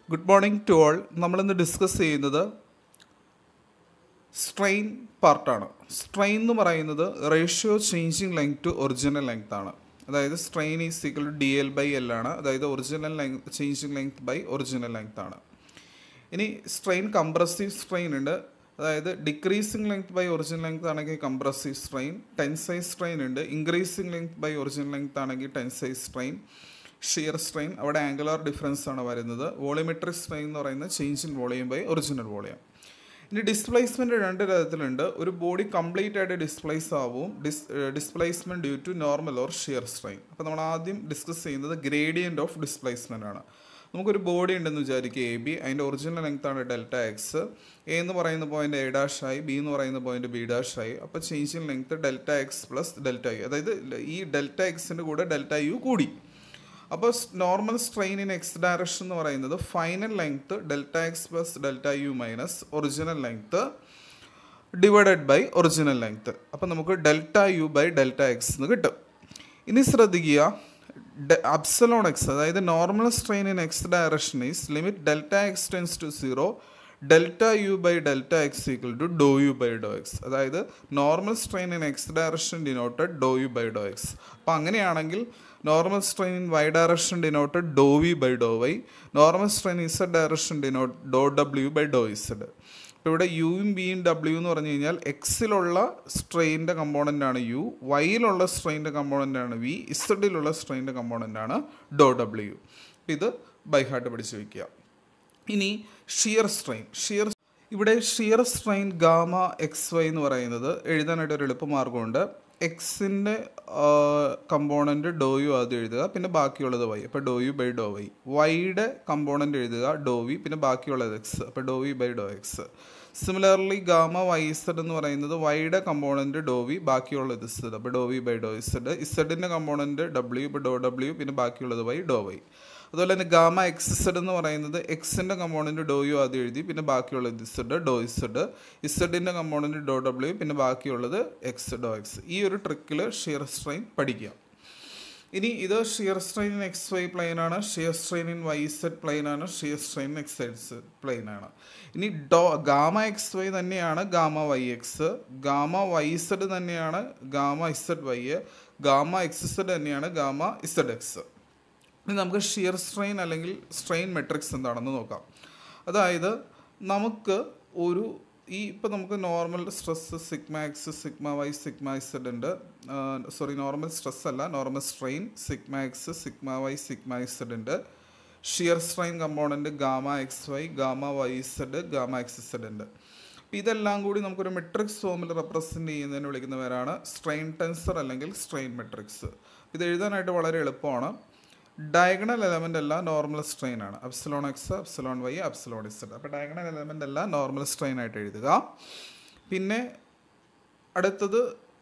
good morning to all നമ്മളിന്ന് discuss ചെയ്യുന്നത് strain പാർട്ടാണ് സ്ട്രെയിൻ എന്ന് പറയുന്നത് ratio changing length to original length ആണ് അതായത് strain is equal to d l by l ആണ് അതായത് original length changing length by original length ആണ് ഇനി സ്ട്രെയിൻ കംപ്രസീവ് സ്ട്രെയിൻ ഉണ്ട് അതായത് decreasing length by original length ആണെങ്കിൽ കംപ്രസീവ് സ്ട്രെയിൻ ടെൻസൈസ് സ്ട്രെയിൻ ഉണ്ട് increasing length by original length ആണെങ്കിൽ tensile strain shear strain അവിടെ ആംഗുലാർ ഡിഫറൻസ് ആണ് വരുന്നത് വോളിമെട്രിക് സ്ട്രെയിൻ എന്ന് പറയുന്നത് change in volume by original volume ഇനി ഡിസ്പ്ലേസ്മെൻറ്റ് രണ്ട് തരത്തിലുണ്ട് ഒരു ബോഡി കംപ്ലീറ്റ് ആയിട്ട് ഡിസ്പ്ലേസ് ആവും dis displacement due to normal or shear strain അപ്പോൾ നമ്മൾ ആദ്യം ഡിസ്കസ് ചെയ്യുന്നത് ഗ്രേഡിയൻ്റ് ഓഫ് ഡിസ്പ്ലേസ്മെൻ്റ് ആണ് നമുക്കൊരു ബോഡി ഉണ്ടെന്ന് വിചാരിക്കുക എ ബി അതിൻ്റെ ഒറിജിനൽ ലെങ്ത് ആണ് ഡെൽറ്റ എക്സ് എ എന്ന് പറയുന്ന പോയിന്റ് എ ഡാഷ് ആയി ബി എന്ന് പറയുന്ന പോയിന്റ് ബി ഡാഷ് ആയി അപ്പോൾ change in length delta x plus delta u അതായത് ഈ ഡെൽറ്റ എക്സിൻ്റെ കൂടെ ഡെൽറ്റ യു കൂടി അപ്പോൾ normal strain in x direction എന്ന് പറയുന്നത് final length delta x plus delta u minus original length divided by original length അപ്പോൾ നമുക്ക് delta u by delta x എന്ന് കിട്ടും ഇനി ശ്രദ്ധിക്കുക അബ്സലോൺ എക്സ് അതായത് normal strain in x direction is limit delta x tends to zero delta u by delta x equal to doe u by doe x അതായത് normal strain in x direction denoted doe u by doe x അപ്പോൾ അങ്ങനെയാണെങ്കിൽ normal strain in y direction denoted doe v by doe y normal strain z direction denote doe ഡബ്ല്യു by doe z ഇപ്പോൾ ഇവിടെ യുവും ബിയും ഡബ്ല്യു എന്ന് പറഞ്ഞു കഴിഞ്ഞാൽ എക്സിലുള്ള സ്ട്രെയിൻ്റെ കമ്പോണൻ്റ് ആണ് യു വൈയിലുള്ള സ്ട്രെയിൻ്റെ കമ്പോണൻ്റ് ആണ് വി ഇസഡിലുള്ള സ്ട്രെയിൻ്റെ കമ്പോണൻ്റ് ആണ് ഡോ ഡബ്ല്യു ഇത് ബൈഹാർട്ട് പഠിച്ചു വയ്ക്കുക ഇനി ഷിയർ സ്ട്രെയിൻ ഷിയർ ഇവിടെ shear strain gamma x y എന്ന് പറയുന്നത് എഴുതാനായിട്ട് ഒരു എളുപ്പമാർഗ്ഗമുണ്ട് എക്സിൻ്റെ കമ്പോണൻറ്റ് ഡോ യു ആദ്യം എഴുതുക പിന്നെ ബാക്കിയുള്ളത് വൈ അപ്പോൾ doe u by doe y വൈയുടെ കമ്പോണൻറ്റ് എഴുതുക ഡോ വി പിന്നെ ബാക്കിയുള്ളത് എക്സ് അപ്പോൾ doe v by doe x similarly gamma y z എന്ന് പറയുന്നത് വൈയുടെ കമ്പോണൻറ്റ് ഡോ വി ബാക്കിയുള്ളത് ഇസഡ് അപ്പോൾ doe v by doe z ഇസഡിൻ്റെ കമ്പോണൻറ്റ് ഡബ്ല്യു ഇപ്പോൾ ഡോ ഡബ്ല്യു പിന്നെ ബാക്കിയുള്ളത് വൈ ഡോ വൈ അതുപോലെ തന്നെ ഗാമ എക്സ് ഇസഡ് എന്ന് പറയുന്നത് എക്സിൻ്റെ കമ്പോണൻറ്റ് ഡോ യു ആദ്യം എഴുതി പിന്നെ ബാക്കിയുള്ളത് ഇസഡ് ഡോ ഇസഡ് ഇസഡിൻ്റെ കമ്പോണൻറ്റ് ഡോ ഡബ്ല്യു പിന്നെ ബാക്കിയുള്ളത് എക്സ് ഡോ എക്സ് ഈ ഒരു ട്രിക്കിൽ ഷിയർ സ്ട്രെയിൻ പഠിക്കുക ഇനി ഇത് shear strain in x y plane ആണ് shear strain in y z plane ആണ് shear strain in x x plane ആണ് ഇനി ഡോ ഗാമ എക്സ് വൈ തന്നെയാണ് gamma y x gamma y z തന്നെയാണ് gamma z y gamma x z തന്നെയാണ് gamma z x ഇനി നമുക്ക് shear strain അല്ലെങ്കിൽ strain matrix എന്താണെന്ന് നോക്കാം അതായത് നമുക്ക് ഒരു ഈ ഇപ്പോൾ നമുക്ക് normal stress sigma x sigma y sigma z ഉണ്ട് സോറി നോർമൽ സ്ട്രെസ് അല്ല normal strain sigma x sigma y sigma z ഉണ്ട് shear strain component gamma x y gamma y z gamma x z ഉണ്ട് അപ്പോൾ ഇതെല്ലാം കൂടി നമുക്കൊരു matrix ഫോമിൽ represent ചെയ്യുന്നതിന് വിളിക്കുന്ന പേരാണ് സ്ട്രെയിൻ ടെൻസർ അല്ലെങ്കിൽ സ്ട്രെയിൻ മെട്രിക്സ് ഇത് എഴുതാനായിട്ട് വളരെ എളുപ്പമാണ് ഡയഗണൽ എലമെൻ്റ് എല്ലാം നോർമൽ സ്ട്രെയിൻ ആണ് epsilon x epsilon y epsilon z അപ്പോൾ ഡയഗണൽ എലമെൻ്റ് എല്ലാം നോർമൽ സ്ട്രെയിൻ ആയിട്ട് എഴുതുക പിന്നെ അടുത്തത്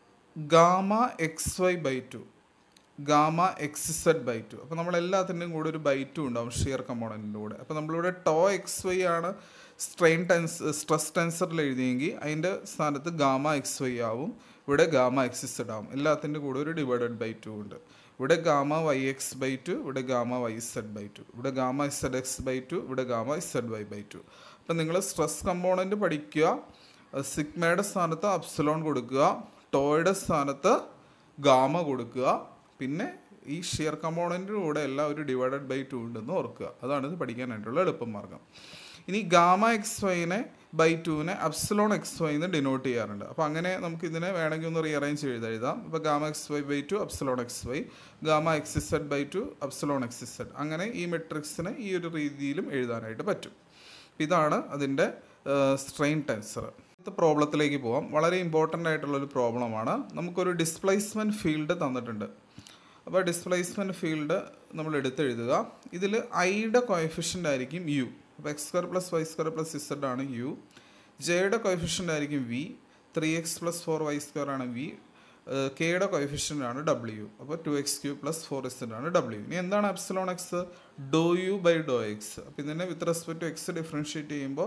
gamma x y by two gamma x z by two അപ്പോൾ നമ്മൾ എല്ലാത്തിൻ്റെയും കൂടെ ഒരു ബൈ ടു ഉണ്ടാവും ഷിയർ കമ്പോണൻറ്റിൻ്റെ കൂടെ അപ്പോൾ നമ്മളിവിടെ ടോ എക്സ് വൈ ആണ് സ്ട്രെയിൻ ടെൻസ് സ്ട്രെസ് ടെൻസറിൽ എഴുതിയെങ്കിൽ അതിൻ്റെ സ്ഥാനത്ത് ഗാമ എക്സ് വൈ ആവും ഇവിടെ ഗാമ എക്സ് സെഡ് ആവും എല്ലാത്തിൻ്റെ കൂടെ ഒരു ഡിവൈഡഡ് ബൈ ടു ഉണ്ട് ഇവിടെ gamma y x by two ഇവിടെ gamma y z by two ഇവിടെ gamma z x by two ഇവിടെ gamma z y by two അപ്പം നിങ്ങൾ സ്ട്രെസ് കമ്പോണൻറ്റ് പഠിക്കുക സിഗ്മയുടെ സ്ഥാനത്ത് അപ്സലോൺ കൊടുക്കുക ടോയുടെ സ്ഥാനത്ത് ഗാമ കൊടുക്കുക പിന്നെ ഈ ഷിയർ കമ്പോണൻറ്റിൻ്റെ കൂടെ എല്ലാം ഒരു ഡിവൈഡഡ് ബൈ ടു ഉണ്ടെന്ന് ഓർക്കുക അതാണ് ഇത് പഠിക്കാനായിട്ടുള്ള എളുപ്പം മാർഗം ഇനി ഗാമ എക്സ് വൈനെ ബൈ ടുവിനെ അപ്സലോൺ എക്സ് വൈ എന്ന് ഡിനോട്ട് ചെയ്യാറുണ്ട് അപ്പോൾ അങ്ങനെ നമുക്ക് ഇതിനെ വേണമെങ്കിൽ ഒന്ന് റീഅറേഞ്ച് ചെയ്ത് എഴുതാം ഇപ്പോൾ gamma x y by two epsilon x y gamma x z by two epsilon x z അങ്ങനെ ഈ മെട്രിക്സിനെ ഈ ഒരു രീതിയിലും എഴുതാനായിട്ട് പറ്റും ഇതാണ് അതിൻ്റെ സ്ട്രെയിൻ ടെൻസർ അടുത്ത പ്രോബ്ലത്തിലേക്ക് പോവാം വളരെ ഇമ്പോർട്ടൻ്റ് ആയിട്ടുള്ളൊരു പ്രോബ്ലമാണ് നമുക്കൊരു ഡിസ്പ്ലേസ്മെൻറ്റ് ഫീൽഡ് തന്നിട്ടുണ്ട് അപ്പോൾ ഡിസ്പ്ലേസ്മെൻറ്റ് ഫീൽഡ് നമ്മൾ എടുത്തെഴുതുക ഇതിൽ ഐയുടെ കോയഫിഷ്യൻ്റ് ആയിരിക്കും യു അപ്പോൾ x square plus y square plus z ആണ് യു ജെയുടെ കോയഫിഷ്യൻ്റ് ആയിരിക്കും v three x plus four y square ആണ് വി കെയുടെ കോയഫിഷ്യൻ്റ് ആണ് ഡബ്ല്യു അപ്പോൾ two x q plus four z ആണ് ഡബ്ല്യു ഇനി എന്താണ് epsilon x doe u by doe x അപ്പോൾ ഇതിനെ with respect to x differentiate ചെയ്യുമ്പോൾ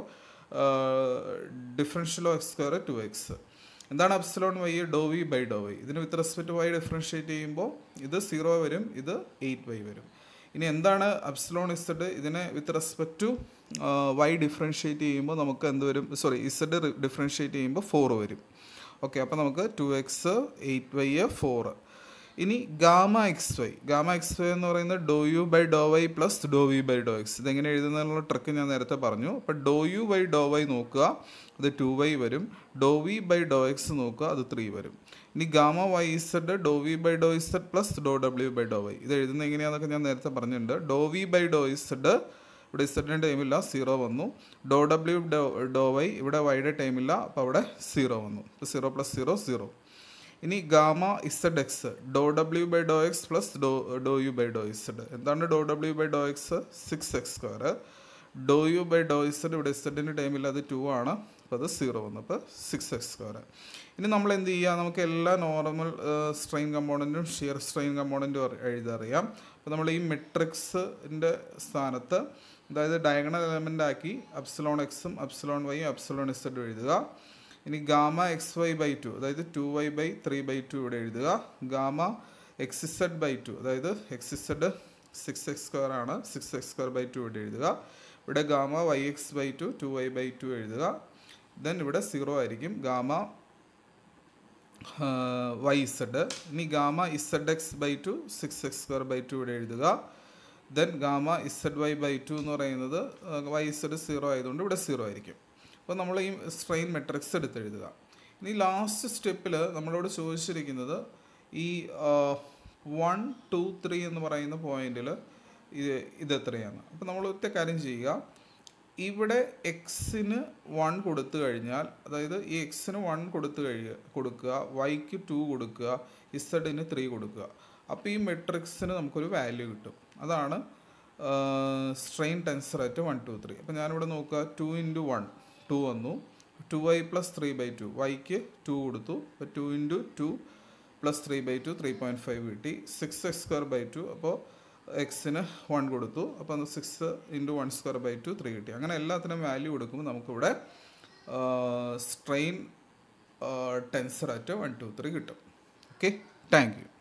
differential of x square to x എന്താണ് epsilon y doe v by doe y ഇതിന് with respect Y differentiate ചെയ്യുമ്പോൾ ഇത് സീറോ വരും ഇത് എയ്റ്റ് വൈ വരും ഇനി എന്താണ് അപ്സിലോൺ ഇസഡ് ഇതിനെ with respect to y differentiate ചെയ്യുമ്പോൾ നമുക്ക് എന്ത് വരും സോറി ഇസഡ് ഡിഫറൻഷ്യേറ്റ് ചെയ്യുമ്പോൾ ഫോർ വരും ഓക്കെ അപ്പോൾ നമുക്ക് two x eight y four ഇനി gamma x y gamma x y എന്ന് പറയുന്നത് doe u by doe y plus doe v by doe x ഇതെങ്ങനെ എഴുതുന്നതിനുള്ള ട്രിക്ക് ഞാൻ നേരത്തെ പറഞ്ഞു അപ്പോൾ doe u by doe y നോക്കുക അത് ടു വൈ വരും doe v by doe x നോക്കുക അത് ത്രീ വരും ഇനി gamma y z doe v by doe z plus doe ഡബ്ല്യു ബൈ ഡോ വൈ ഇത് എഴുതുന്നത് എങ്ങനെയാണെന്നൊക്കെ ഞാൻ നേരത്തെ പറഞ്ഞിട്ടുണ്ട് doe v by doe z ഇവിടെ ഇസഡിൻ്റെ ടൈമില്ല സീറോ വന്നു ഡോ ഡബ്ല്യു ഡോ ഡോ വൈ ഇവിടെ വൈയുടെ ടൈമില്ല അപ്പോൾ അവിടെ സീറോ വന്നു സീറോ പ്ലസ് സീറോ സീറോ ഇനി ഗാമ ഇസഡ് എക്സ് ഡോ ഡബ്ല്യു by doe x plus doe doe u by doe z എന്താണ് ഡോ ഡബ്ല്യു by doe x six x square doe u by doe z ഇവിടെ ഇസഡിൻ്റെ ടൈമിൽ അത് to ആണ് അപ്പോൾ അത് സീറോ വന്നു അപ്പോൾ സിക്സ് എക്സ് സ്ക്വയർ ഇനി നമ്മൾ എന്ത് ചെയ്യുക നമുക്ക് എല്ലാ നോർമൽ സ്ട്രെയിൻ കമ്പോണൻറ്റും ഷിയർ സ്ട്രെയിൻ കമ്പോണൻറ്റും എഴുതറിയാം അപ്പോൾ നമ്മൾ ഈ മെട്രിക്സിൻ്റെ സ്ഥാനത്ത് അതായത് ഡയഗണൽ എലമെൻ്റ് ആക്കി അപ്സിലോൺ എക്സും അപ്സിലോൺ വൈയും അപ്സിലോൺ ഇസഡും എഴുതുക ഇനി gamma x y by two അതായത് two y by three by two ഇവിടെ എഴുതുക gamma x z by two അതായത് x z six x square ആണ് six x square by two ഇവിടെ എഴുതുക ഇവിടെ gamma y x by two two y by to എഴുതുക then ഇവിടെ zero ആയിരിക്കും ഗാമ വൈ ഇസഡ് ഇനി gamma z x by two six x square by two ഇവിടെ എഴുതുക then gamma z y by two എന്ന് പറയുന്നത് വൈ ഇസഡ് സീറോ ആയതുകൊണ്ട് ഇവിടെ സീറോ ആയിരിക്കും അപ്പോൾ നമ്മൾ ഈ സ്ട്രെയിൻ മെട്രിക്സ് എടുത്ത് എഴുതുക ഇനി ലാസ്റ്റ് സ്റ്റെപ്പിൽ നമ്മളോട് ചോദിച്ചിരിക്കുന്നത് ഈ വൺ ടു ത്രീ എന്ന് പറയുന്ന പോയിന്റിൽ ഇത് ഇത് എത്രയാണ് അപ്പോൾ നമ്മൾ ഒറ്റ കാര്യം ചെയ്യുക ഇവിടെ എക്സിന് വൺ കൊടുത്തു കഴിഞ്ഞാൽ അതായത് ഈ എക്സിന് വൺ കൊടുത്തു കഴിയുക കൊടുക്കുക വൈക്ക് ടു കൊടുക്കുക ഇസഡിന് ത്രീ കൊടുക്കുക അപ്പോൾ ഈ മെട്രിക്സിന് നമുക്കൊരു വാല്യൂ കിട്ടും അതാണ് strain tensor at one two three അപ്പോൾ ഞാനിവിടെ നോക്കുക ടു ഇൻറ്റു വൺ ടു വന്നു two y plus three by two വൈക്ക് ടു കൊടുത്തു അപ്പോൾ two into two plus three by two three point five കിട്ടി six x square by two അപ്പോൾ എക്സിന് വൺ കൊടുത്തു അപ്പോൾ six into one square by two three കിട്ടി അങ്ങനെ എല്ലാത്തിനും വാല്യൂ കൊടുക്കുമ്പോൾ നമുക്കിവിടെ strain tensor at one two three കിട്ടും ഓക്കെ താങ്ക് യു